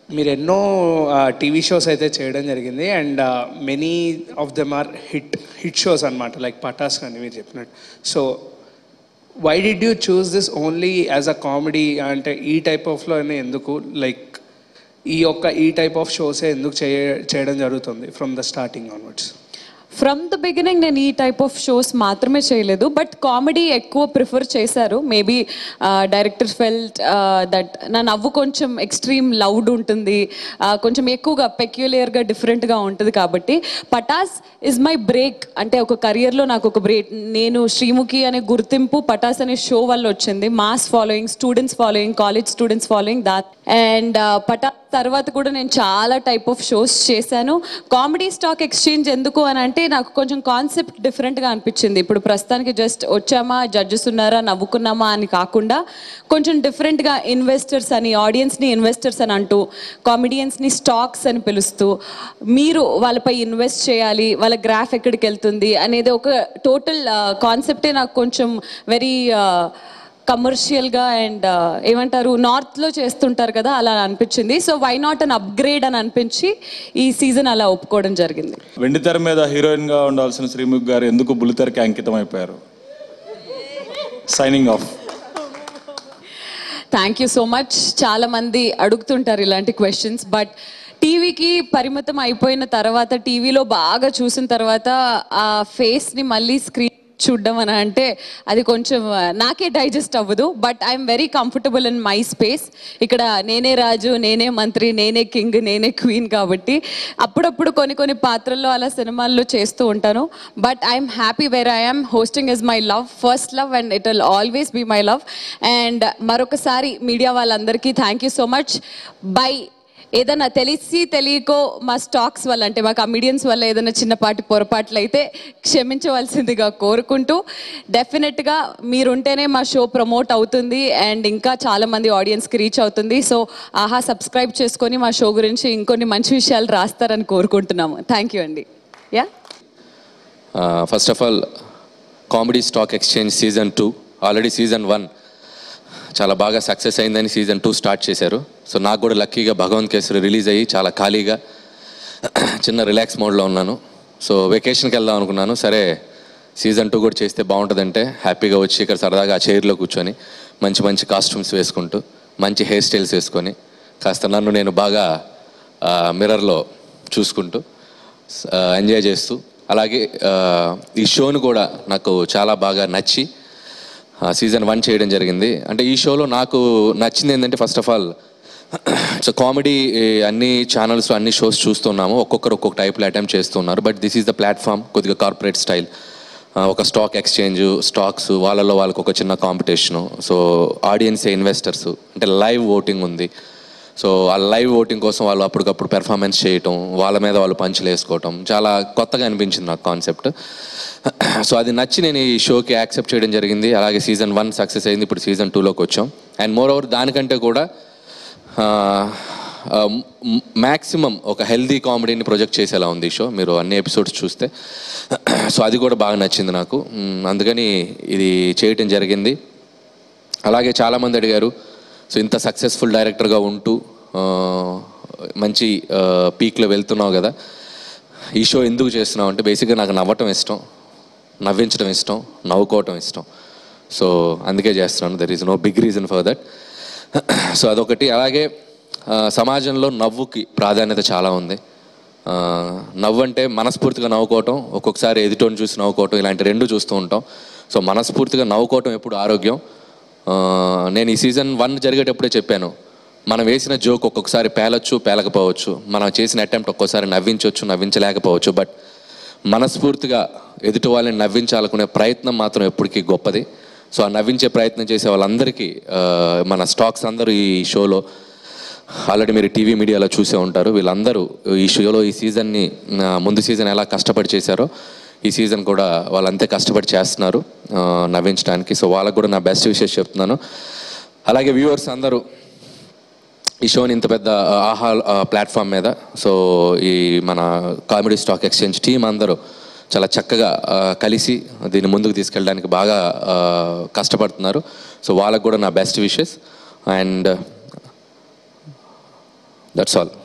మీరు ఎన్నో TV shows అయితే చేయడం జరిగింది and many of them are hit hit shows అనమాట లైక్ పటాస్ అని మీరు చెప్పినట్టు so why did you choose this only as a comedy అంటే ఈ టైప్ ఆఫ్లోనే ఎందుకు లైక్ ఈ యొక్క ఈ టైప్ ఆఫ్ షోసే ఎందుకు చేయ చేయడం జరుగుతుంది from the starting onwards from the beginning నేను ఈ టైప్ ఆఫ్ షోస్ మాత్రమే చేయలేదు బట్ కామెడీ ఎక్కువ ప్రిఫర్ చేశారు మేబీ డైరెక్టర్ ఫెల్ట్ దట్ నా నవ్వు కొంచెం ఎక్స్ట్రీమ్ లౌడ్ ఉంటుంది uh, కొంచెం ఎక్కువగా పెక్యులియర్గా డిఫరెంట్గా ఉంటుంది కాబట్టి పటాస్ ఇస్ మై బ్రేక్ అంటే ఒక కెరియర్లో నాకు ఒక బ్రేక్ నేను శ్రీముఖి అనే గుర్తింపు పటాస్ అనే షో వల్ల వచ్చింది mass following students following college students following that and Pataas తర్వాత కూడా నేను చాలా టైప్ ఆఫ్ షోస్ చేశాను కామెడీ స్టాక్ ఎక్స్చేంజ్ ఎందుకు అని అంటే నాకు కొంచెం కాన్సెప్ట్ డిఫరెంట్గా అనిపించింది ఇప్పుడు ప్రస్తుతానికి జస్ట్ వచ్చామా జడ్జెస్ ఉన్నారా నవ్వుకున్నామా అని కాకుండా కొంచెం డిఫరెంట్గా ఇన్వెస్టర్స్ అని ఆడియన్స్ని ఇన్వెస్టర్స్ అని అంటూ కామెడియన్స్ని స్టాక్స్ అని పిలుస్తూ మీరు వాళ్ళపై ఇన్వెస్ట్ చేయాలి వాళ్ళ గ్రాఫ్ ఎక్కడికి వెళ్తుంది అనేది ఒక టోటల్ కాన్సెప్టే నాకు కొంచెం వెరీ కమర్షియల్గా అండ్ ఏమంటారు నార్త్లో చేస్తుంటారు కదా అలా అనిపించింది so why not an upgrade అని అనిపించి ఈ సీజన్ అలా ఒప్పుకోవడం జరిగింది వెండితెర మీద హీరోయిన్ గా ఉండాల్సిన శ్రీముఖి గారు ఎందుకు బుల్లితెరకి అంకితం అయిపోయారు signing off thank you so much చాలా మంది అడుగుతుంటారు ఇలాంటి క్వశ్చన్స్ బట్ టీవీకి పరిమితం అయిపోయిన తర్వాత టీవీలో బాగా చూసిన తర్వాత ఆ ఫేస్ని మళ్ళీ స్క్రీన్ చూడడం అని అంటే అది కొంచెం ఆ, నాకే డైజెస్ట్ అవ్వదు but I'm very comfortable in my space ఇక్కడ నేనే రాజు నేనే మంత్రి నేనే కింగ్ నేనే క్వీన్ కాబట్టి అప్పుడప్పుడు కొన్ని కొన్ని పాత్రల్లో అలా సినిమాల్లో చేస్తూ ఉంటాను but I'm happy where I'm hosting is my love first love and it will always be my love and మరొకసారి మీడియా వాళ్ళందరికీ thank you so much bye ఏదైనా తెలిసి తెలియకో మా స్టాక్స్ వల్ల అంటే మా కమిడియన్స్ వల్ల ఏదైనా చిన్నపాటి పొరపాట్లు అయితే క్షమించవలసిందిగా కోరుకుంటూ డెఫినెట్గా మీరుంటేనే మా షో ప్రమోట్ అవుతుంది అండ్ ఇంకా చాలా మంది ఆడియన్స్కి రీచ్ అవుతుంది సో ఆహా సబ్స్క్రైబ్ చేసుకొని మా షో గురించి ఇంకొన్ని మంచి విషయాలు రాస్తారని కోరుకుంటున్నాము థ్యాంక్ యూ అండి yeah first of all comedy stock exchange season two already season one చాలా బాగా సక్సెస్ అయిందని సీజన్ టూ స్టార్ట్ చేశారు సో నాకు కూడా లక్కీగా భగవంత్ కేసరి రిలీజ్ అయ్యి చాలా ఖాళీగా చిన్న రిలాక్స్ మోడ్లో ఉన్నాను సో వెకేషన్కి వెళ్దాం అనుకున్నాను సరే సీజన్ టూ కూడా చేస్తే బాగుంటుందంటే హ్యాపీగా వచ్చి ఇక్కడ సరదాగా ఆ చైర్లో కూర్చొని మంచి మంచి కాస్ట్యూమ్స్ వేసుకుంటూ మంచి హెయిర్ స్టైల్స్ వేసుకొని కాస్త నన్ను నేను బాగా మిర్రర్లో చూసుకుంటూ ఎంజాయ్ చేస్తూ అలాగే ఆ, ఈ షోను కూడా నాకు చాలా బాగా నచ్చి సీజన్ వన్ చేయడం జరిగింది అంటే ఈ షోలో నాకు నచ్చింది ఏంటంటే first of all so comedy అన్ని ఛానల్స్ అన్ని షోస్ చూస్తున్నాము ఒక్కొక్కరు ఒక్కొక్క టైప్లో అటెంప్ట్ చేస్తున్నారు but this is the platform కొద్దిగా కార్పొరేట్ స్టైల్ ఒక స్టాక్ ఎక్స్చేంజ్ స్టాక్స్ వాళ్ళలో వాళ్ళకి ఒక చిన్న కాంపిటీషను సో ఆడియన్సే ఇన్వెస్టర్స్ అంటే లైవ్ ఓటింగ్ ఉంది సో ఆ లైవ్ ఓటింగ్ కోసం వాళ్ళు అప్పటికప్పుడు పెర్ఫార్మెన్స్ చేయటం వాళ్ళ మీద వాళ్ళు పంచులు వేసుకోవటం చాలా కొత్తగా అనిపించింది నాకు కాన్సెప్ట్ సో అది నచ్చి నేను ఈ షోకి యాక్సెప్ట్ చేయడం జరిగింది అలాగే సీజన్ వన్ సక్సెస్ అయింది ఇప్పుడు సీజన్ టూలోకి వచ్చాం అండ్ మోర్ ఓవర్ దానికంటే కూడా మ్యాక్సిమం ఒక హెల్దీ కామెడీని ప్రొజెక్ట్ చేసేలా ఉంది ఈ షో మీరు అన్ని ఎపిసోడ్స్ చూస్తే సో అది కూడా బాగా నచ్చింది నాకు మ్, అందుకని ఇది చేయటం జరిగింది అలాగే చాలామంది అడిగారు సో ఇంత సక్సెస్ఫుల్ డైరెక్టర్గా ఉంటూ ఆ, మంచి పీక్లో వెళ్తున్నావు కదా ఈ షో ఎందుకు చేస్తున్నావు అంటే బేసిక్గా నాకు నవ్వటం ఇష్టం నవ్వించడం ఇష్టం నవ్వుకోవటం ఇష్టం సో అందుకే చేస్తున్నాను there is no big reason for that so అదొకటి అలాగే ఆ, సమాజంలో నవ్వుకి ప్రాధాన్యత చాలా ఉంది ఆ, నవ్వు అంటే మనస్ఫూర్తిగా నవ్వుకోవటం ఒక్కొక్కసారి ఎదుటోని చూసి నవ్వుకోవటం ఇలాంటి రెండు చూస్తూ ఉంటాం సో మనస్ఫూర్తిగా నవ్వుకోవటం ఎప్పుడు ఆరోగ్యం ఆ, నేను ఈ సీజన్ వన్ జరిగేటప్పుడే చెప్పాను మనం వేసిన జోక్ ఒక్కొక్కసారి పేలొచ్చు పేలకపోవచ్చు మనం చేసిన అటెంప్ట్ ఒక్కోసారి నవ్వించవచ్చు నవ్వించలేకపోవచ్చు బట్ మనస్ఫూర్తిగా ఎదుటి వాళ్ళని నవ్వించాలనుకునే ప్రయత్నం మాత్రం ఎప్పటికీ గొప్పది సో ఆ నవ్వించే ప్రయత్నం చేసే వాళ్ళందరికీ ఆ, మన స్టాక్స్ అందరూ ఈ షోలో ఆల్రెడీ మీరు టీవీ మీడియాలో చూసే ఉంటారు వీళ్ళందరూ ఈ షోలో ఈ సీజన్ని ఆ, ముందు సీజన్ ఎలా కష్టపడి చేశారో ఈ సీజన్ కూడా వాళ్ళంతే కష్టపడి చేస్తున్నారు ఆ, నవ్వించడానికి సో వాళ్ళకు కూడా నా బెస్ట్ విషెస్ చెప్తున్నాను అలాగే వ్యూవర్స్ అందరూ ఈ షోని ఇంత పెద్ద ఆహా ప్లాట్ఫామ్ మీద సో ఈ మన కామెడీ స్టాక్ ఎక్స్చేంజ్ టీం అందరూ చాలా చక్కగా ఆ, కలిసి దీన్ని ముందుకు తీసుకెళ్ళడానికి బాగా ఆ, కష్టపడుతున్నారు సో వాళ్ళకు కూడా నా best wishes and that's all